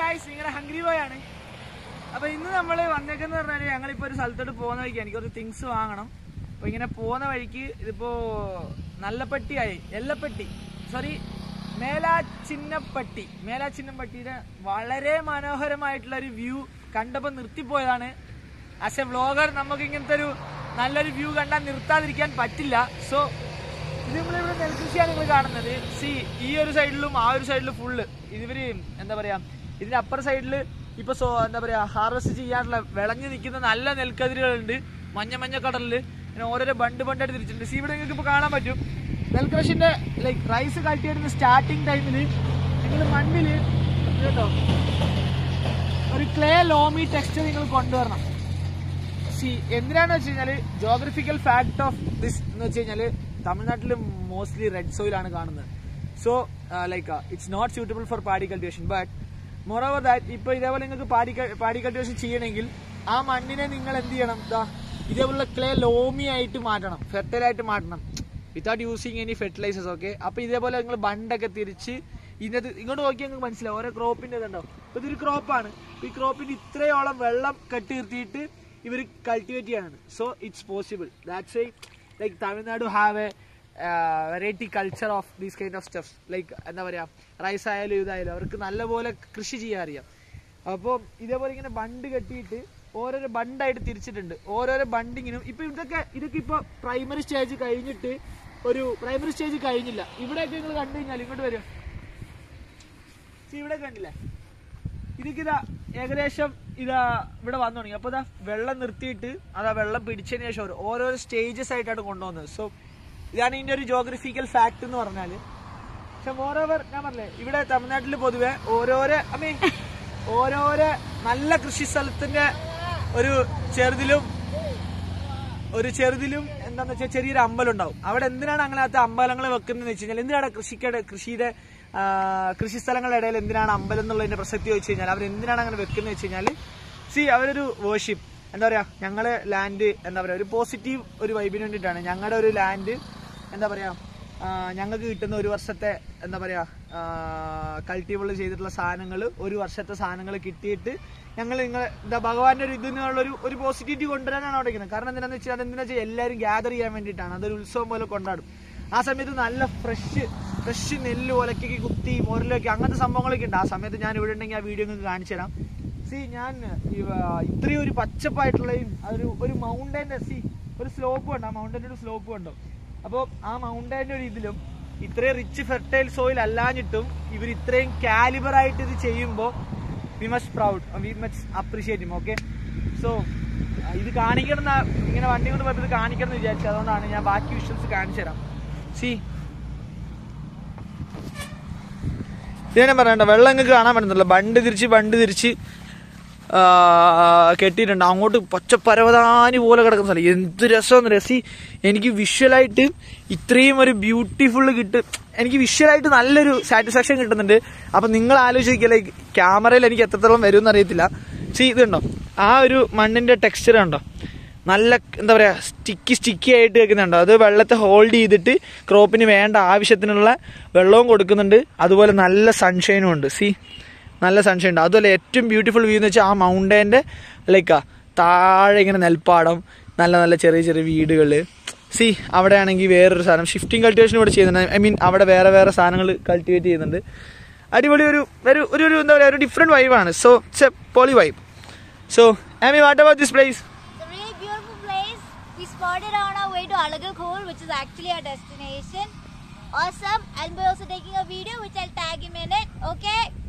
Guys നിങ്ങളുടെ hungry boy ആണ് അപ്പൊ ഇന്ന് നമ്മൾ വന്നേക്കെന്ന് പറഞ്ഞാല് ഞങ്ങളിപ്പോ ഒരു സ്ഥലത്തോട്ട് പോകുന്ന വഴിക്ക് എനിക്ക് കുറച്ച് തിങ്സ് വാങ്ങണം അപ്പൊ ഇങ്ങനെ പോകുന്ന വഴിക്ക് ഇതിപ്പോ നല്ലപ്പെട്ടിയായി എല്ലപ്പെട്ടി സോറി മേലാച്ചിന്നപ്പട്ടി മേലാച്ചിന്നപ്പട്ടിയുടെ വളരെ മനോഹരമായിട്ടുള്ള ഒരു വ്യൂ കണ്ടപ്പോ നിർത്തിപ്പോയതാണ് ആസ് എ വ്ളോഗർ നമുക്ക് ഇങ്ങനത്തെ ഒരു നല്ലൊരു വ്യൂ കണ്ടാൽ നിർത്താതിരിക്കാൻ പറ്റില്ല സോ ഇത് നമ്മളിവിടെ നെൽകൃഷിയാണ് നിങ്ങൾ കാണുന്നത് സി ഈ ഒരു സൈഡിലും ആ ഒരു സൈഡിലും ഫുള്ള് ഇവര് എന്താ പറയാ ഇതിന്റെ അപ്പർ സൈഡിൽ ഇപ്പൊ സോ എന്താ പറയാ ഹാർവെസ്റ്റ് ചെയ്യാനുള്ള വിളഞ്ഞു നിൽക്കുന്ന നല്ല നെൽക്കതിരുകളുണ്ട് മഞ്ഞ മഞ്ഞ കടലില് ഇങ്ങനെ ഓരോരോ ബണ്ട് ബണ്ടായിട്ട് തിരിച്ചിട്ടുണ്ട് സി ഇവിടെ നിങ്ങൾക്ക് ഇപ്പൊ കാണാൻ പറ്റും നെൽകൃഷിന്റെ ലൈക്ക് റൈസ് കൾട്ടിവേറ്റ് സ്റ്റാർട്ടിങ് ടൈമിൽ നിങ്ങൾ മണ്ണില് ഇത് കേട്ടോ ഒരു ക്ലേ ലോമി ടെക്സ്ചർ നിങ്ങൾ കൊണ്ടുവരണം സി എന്തിനാന്ന് വെച്ച് കഴിഞ്ഞാല് ജോഗ്രഫിക്കൽ ഫാക്ട് ഓഫ് ദിസ് എന്ന് വെച്ച് കഴിഞ്ഞാല് തമിഴ്നാട്ടിൽ മോസ്റ്റ്ലി റെഡ് സോയിൽ ആണ് കാണുന്നത് so like it's not suitable for paddy cultivation but moreover that ഇപ്പൊ ഇതേപോലെ നിങ്ങൾക്ക് പാഡി പാഡി കൾട്ടിവേഷൻ ചെയ്യണമെങ്കിൽ ആ മണ്ണിനെ നിങ്ങൾ എന്ത് ചെയ്യണം ദാ ഇതേപോലുള്ള ക്ലേ ലോമി ആയിട്ട് മാറ്റണം ഫെർട്ടൈൽ ആയിട്ട് മാറ്റണം without using any fertilisers okay അപ്പൊ ഇതേപോലെ നിങ്ങൾ ബണ്ടൊക്കെ തിരിച്ച് ഇതിനകത്ത് ഇങ്ങോട്ട് നോക്കിയാൽ നിങ്ങൾക്ക് മനസ്സിലാവും ഓരോ ക്രോപ്പിന്റെ ഇതുണ്ടോ ഇപ്പൊ ഇതൊരു ക്രോപ്പാണ് ഈ ക്രോപ്പിന് ഇത്രയോളം വെള്ളം കെട്ടി നിർത്തിയിട്ട് ഇവർ കൾട്ടിവേറ്റ് ചെയ്യാണ് so it's possible that's why like Tamil Nadu have a variety culture of these kind of steps like എന്താ പറയാ റൈസ് ആയാലും ഇതായാലും അവർക്ക് നല്ലപോലെ കൃഷി ചെയ്യാൻ അറിയാം അപ്പോൾ ഇതേപോലെ ഇങ്ങനെ ബണ്ട് കെട്ടിയിട്ട് ഓരോരോ ബണ്ടായിട്ട് തിരിച്ചിട്ടുണ്ട് ഓരോരോ ബണ്ടിങ്ങിനും ഇപ്പൊ ഇതൊക്കെ ഇതൊക്കെ ഇപ്പൊ പ്രൈമറി സ്റ്റേജ് കഴിഞ്ഞിട്ട് ഒരു പ്രൈമറി സ്റ്റേജ് കഴിഞ്ഞില്ല ഇവിടെയൊക്കെ നിങ്ങൾ കണ്ടു കഴിഞ്ഞാൽ ഇങ്ങോട്ട് വരും ഇവിടെ കണ്ടില്ലേ ഇതൊക്കെ ഇതാ ഏകദേശം ഇതാ ഇവിടെ വന്നു തുടങ്ങി അപ്പൊ ഇതാ വെള്ളം നിർത്തിയിട്ട് അതാ വെള്ളം പിടിച്ചതിന് ശേഷം ഓരോ- ഓരോരോ സ്റ്റേജസ് ആയിട്ടാണ് കൊണ്ടുവന്നത് സോ ഇതാണ് ഇതിന്റെ ഒരു ജോഗ്രഫിക്കൽ ഫാക്ട് എന്ന് പറഞ്ഞാല് പക്ഷെ മോറോവർ ഞാൻ പറഞ്ഞില്ലേ ഇവിടെ തമിഴ്നാട്ടിൽ പൊതുവെ ഓരോരോ ഐ മീൻ ഓരോരോ നല്ല കൃഷി സ്ഥലത്തിന്റെ ഒരു ചെറുതിലും ഒരു ചെറുതിലും എന്താന്ന് വെച്ചാൽ ചെറിയൊരു അമ്പലം ഉണ്ടാവും അവിടെ എന്തിനാണ് അങ്ങനത്തെ അമ്പലങ്ങൾ വെക്കുന്നതെന്ന് വെച്ച് കഴിഞ്ഞാൽ എന്തിനാണ് കൃഷിക്കടെ കൃഷിയുടെ ആ, കൃഷി സ്ഥലങ്ങളുടെ ഇടയിൽ എന്തിനാണ് അമ്പലം എന്നുള്ളതിന്റെ പ്രസക്തി വെച്ച് കഴിഞ്ഞാൽ അവർ എന്തിനാണ് അങ്ങനെ വെക്കുന്നത് വെച്ച് കഴിഞ്ഞാൽ സി അവരൊരു വേർഷിപ്പ് എന്താ പറയാ ഞങ്ങളെ ലാൻഡ് എന്താ പറയാ ഒരു പോസിറ്റീവ് ഒരു വൈബിന് വേണ്ടിയിട്ടാണ് ഞങ്ങളുടെ ഒരു ലാൻഡ് എന്താ പറയാ ആ, ഞങ്ങൾക്ക് കിട്ടുന്ന ഒരു വർഷത്തെ എന്താ പറയാ കൾട്ടിവൾ ചെയ്തിട്ടുള്ള സാധനങ്ങൾ ഒരു വർഷത്തെ സാധനങ്ങൾ കിട്ടിയിട്ട് ഞങ്ങൾ നിങ്ങൾ എന്താ ഭഗവാന്റെ ഒരു ഇതിനുള്ള ഒരു ഒരു പോസിറ്റിവിറ്റി കൊണ്ടുവരാനാണ് അവിടെ ഇരിക്കുന്നത് കാരണം എന്തിനാന്ന് വെച്ചാൽ അതെന്തിനാ വെച്ചാൽ എല്ലാവരും ഗ്യാദർ ചെയ്യാൻ വേണ്ടിയിട്ടാണ് അതൊരു ഉത്സവം പോലെ കൊണ്ടാടും ആ സമയത്ത് നല്ല ഫ്രഷ് ഫ്രഷ് നെല്ല് ഒലക്കി കുത്തി മോരിലൊക്കെ അങ്ങനത്തെ സംഭവങ്ങളൊക്കെ ഉണ്ട് ആ സമയത്ത് ഞാൻ ഇവിടെ ഉണ്ടെങ്കിൽ ആ വീഡിയോ നിങ്ങൾക്ക് കാണിച്ചു തരാം സി ഞാൻ ഇവ- ഇത്രയും ഒരു പച്ചപ്പായിട്ടുള്ളയും അതൊരു ഒരു മൗണ്ടൈൻ്റെ സി ഒരു സ്ലോപ്പ് ഉണ്ട് ആ മൗണ്ടൈൻ്റെ ഒരു സ്ലോപ്പ് ഉണ്ടോ അപ്പോൾ ആ മൗണ്ടൈൻ്റെ ഒരു ഇതിലും ഇത്രയും റിച്ച് ഫെർട്ടൈൽ സോയിൽ അല്ലാഞ്ഞിട്ടും ഇവർ ഇത്രയും കാലിബർ ആയിട്ട് ഇത് ചെയ്യുമ്പോൾ we must proud we must appreciate okay so ഇത് കാണിക്കണം എന്ന് ഇങ്ങനെ വണ്ടി കൊണ്ട് പോയപ്പോൾ ഇത് കാണിക്കണം എന്ന് വിചാരിച്ചു അതുകൊണ്ടാണ് ഞാൻ ബാക്കി വിഷ്വൽസ് കാണിച്ചു തരാം സി ഇതിനെ പറയണ്ട വെള്ളം നിങ്ങൾക്ക് കാണാൻ പറ്റുന്നില്ല ബണ്ട് തിരിച്ച് ബണ്ട് തിരിച്ച് ആ, കെട്ടിയിട്ടുണ്ട് അങ്ങോട്ട് പച്ചപ്പരവതാനി പോലെ കിടക്കുന്ന സ്ഥലം എന്ത് രസമെന്ന് രസി എനിക്ക് വിഷ്വലായിട്ട് ഇത്രയും ഒരു ബ്യൂട്ടിഫുൾ കിട്ടും എനിക്ക് വിഷ്വലായിട്ട് നല്ലൊരു സാറ്റിസ്ഫാക്ഷൻ കിട്ടുന്നുണ്ട് അപ്പൊ നിങ്ങൾ ആലോചിക്കല്ലേ ക്യാമറയിൽ എനിക്ക് എത്രത്തോളം വരും എന്നറിയത്തില്ല സി ഇതുണ്ടോ ആ ഒരു മണ്ണിന്റെ ടെക്സ്ചർ കണ്ടോ നല്ല എന്താ പറയാ സ്റ്റിക്കി സ്റ്റിക്കി ആയിട്ട് വെക്കുന്നുണ്ടോ അത് വെള്ളത്തെ ഹോൾഡ് ചെയ്തിട്ട് ക്രോപ്പിന് വേണ്ട ആവശ്യത്തിനുള്ള വെള്ളവും കൊടുക്കുന്നുണ്ട് അതുപോലെ നല്ല സൺഷൈനും ഉണ്ട് സി നല്ല സൺഷൈൻ ഉണ്ട് അതുപോലെ ഏറ്റവും ബ്യൂട്ടിഫുൾ വ്യൂ എന്ന് വെച്ചാൽ ആ മൗണ്ടൈൻ്റെ ലൈക്ക് താഴെ ഇങ്ങനെ നെൽപ്പാടം നല്ല നല്ല ചെറിയ ചെറിയ വീടുകൾ സി അവിടെ ആണെങ്കിൽ വേറൊരു സാധനം ഷിഫ്റ്റിംഗ് കൾട്ടിവേഷൻ ഇവിടെ ചെയ്യുന്നുണ്ട് ഐ മീൻ അവിടെ വേറെ വേറെ സാധനങ്ങൾ കൾട്ടിവേറ്റ് ചെയ്യുന്നുണ്ട് അടിപൊളി ഒരു ഒരു ഒരു ഒരു എന്താ പറയുക ഒരു ഡിഫറെൻറ്റ് വൈബാണ് so it's a poly vibe so I mean what about this place It's a really beautiful place. We spotted on our way to Alagal Khol, which is actually our destination. Awesome. And we're also taking a video, which I'll tag him in it. Okay.